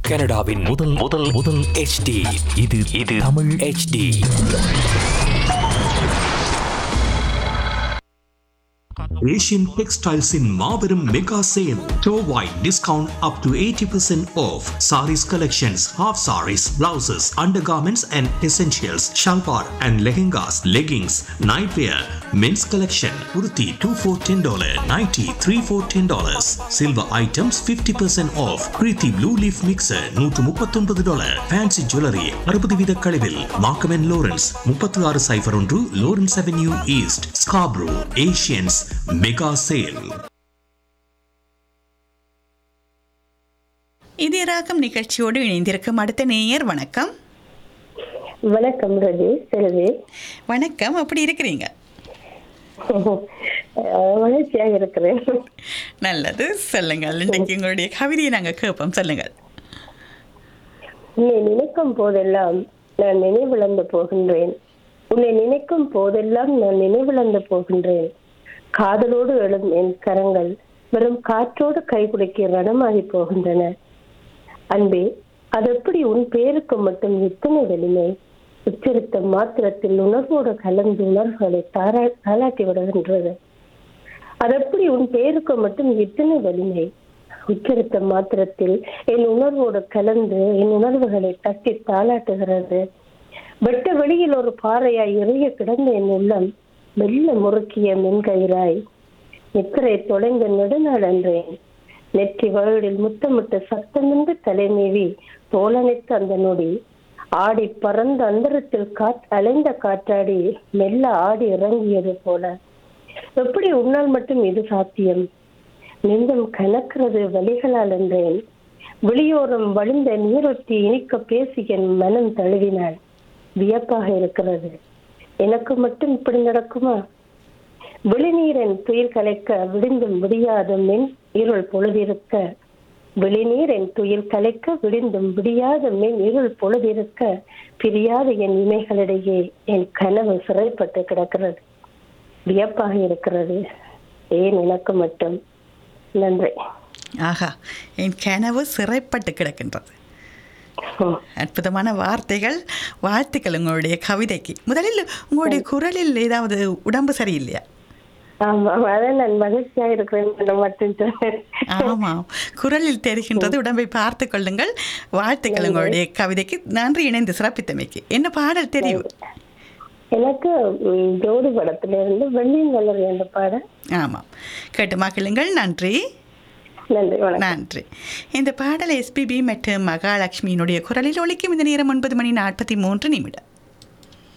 கனடாவின் முதல் முதல் முதல் HD இது இது Tamil HD Asian Textiles in Marverum Mega Sale. Store-wide discount up to 80% off. Saris collections, half saris, blouses, undergarments and essentials, shalwar and lehengas, leggings, nightwear, men's collection, kurti 2 for $10, nighty 3 for $10. Silver items 50% off. Preeti Blue Leaf Mixer 139 dollar. Fancy Jewelry 60 வித கழிவில். Markham and Lawrence 36 சைபர் ஒன்று Lawrence Avenue East, Scarborough, Asians Mega Sale. இதே ராகம் நிகழ்ச்சியோடு இணைந்திருக்கும் அடுத்த நேயர் வணக்கம் வணக்கம் ரவி செல்வி வணக்கம் அப்படி இருக்கிறீங்க அஹ் மகிழ்ச்சியாக இருக்கிறேன் நல்லது சொல்லுங்கள் இன்றைக்கு உங்களுடைய கவிதையை நாங்கள் கேட்போம் சொல்லுங்கள் உன்னை நினைக்கும் போதெல்லாம் நான் நினைவிழந்து போகின்றேன் உன்னை நினைக்கும் போதெல்லாம் நான் நினைவிழந்து போகின்றேன் காதலோடு எழும் என் கரங்கள் வெறும் காற்றோடு கைகுலுக்கி ரணமாகி போகின்றன அன்பே அது எப்படி உன் பேருக்கு மட்டும் இத்தனை வலிமை உச்சரித்த மாத்திரத்தில் உணர்வோடு கலந்து உணர்வுகளை தாரா தாளாட்டி விடுகின்றது அது எப்படி உன் பேருக்கு மட்டும் இத்தனை வலிமை உச்சரித்த மாத்திரத்தில் என் உணர்வோடு கலந்து என் உணர்வுகளை தட்டி தாளாட்டுகிறது வெட்ட வெளியில் ஒரு பாறையாய் இறைய கிடந்த என் உள்ளம் மெல்ல முறுக்கிய மென்கயிறாய் நித்திரை தொலைந்த நெடுநாள் அன்றேன் நெற்றி வழுடில் முத்தமிட்டு சத்தமின்றி தலைமேவி தோலனைத்த அந்த நொடி ஆடி பறந்த அந்தரத்தில் காத் அலைந்த காற்றாடி மெல்ல ஆடி இறங்கியது போல எப்படி உன்னால் மட்டும் இது சாத்தியம் நெஞ்சம் கனக்கிறது வலிகளால் என்றேன் வெளியோரம் வழிந்த நீரொட்டி இனிக்க பேசி என் மனம் தழுவினாள் வியப்பாக இருக்கிறது எனக்கு மட்டும் இப்படி நடக்குமா வெளிநீரின் துயில் கலைக்க விடிந்தும் விடியாத மென் இருள் பொழுதிருக்க வெளிநீரின் துயில் கலைக்க விடிந்தும் விடியாத மென் இருள் பொழுதிருக்க பிரியாத என் இமைகளிடையே என் கனவு சிறைப்பட்டு கிடக்கிறது வியப்பாக இருக்கிறது ஏன் எனக்கு மட்டும் நன்றி ஆஹா என் கனவு சிறைப்பட்டு கிடக்கின்றது ம். அற்புதமான வார்த்தைகள் வாழ்த்துக்கள் உங்களுடைய கவிதைக்கு முதலில் உங்களுடைய குரலில் ஏதாவது உடம்பு சரியில்லையா ஆமா அதான் நான் மகிழ்ச்சியா இருக்கிறேன் நான் மட்டும் சொன்னேன். ஆமாம் குரலில் தெரிகின்றது உடம்பை பார்த்து கொள்ளுங்கள் வாழ்த்துக்கள் உங்களுடைய கவிதைக்கு நன்றி இணைந்து சிறப்பித்தமைக்கு என்ன பாடல் தெரியும் எனக்கு ம், ஜோடி படத்துல இருந்து வெள்ளியின் வளர் என்ற பாடம் ஆமாம் கேட்டு மகிழுங்கள் நன்றி நன்றி வணக்கம் நன்றி இந்த பாடல் எஸ்பிபி மற்றும் மகாலட்சுமியினுடைய குரலில் ஒலிக்கும் இந்த நேரம் ஒன்பது மணி நாற்பத்தி மூன்று நிமிடம்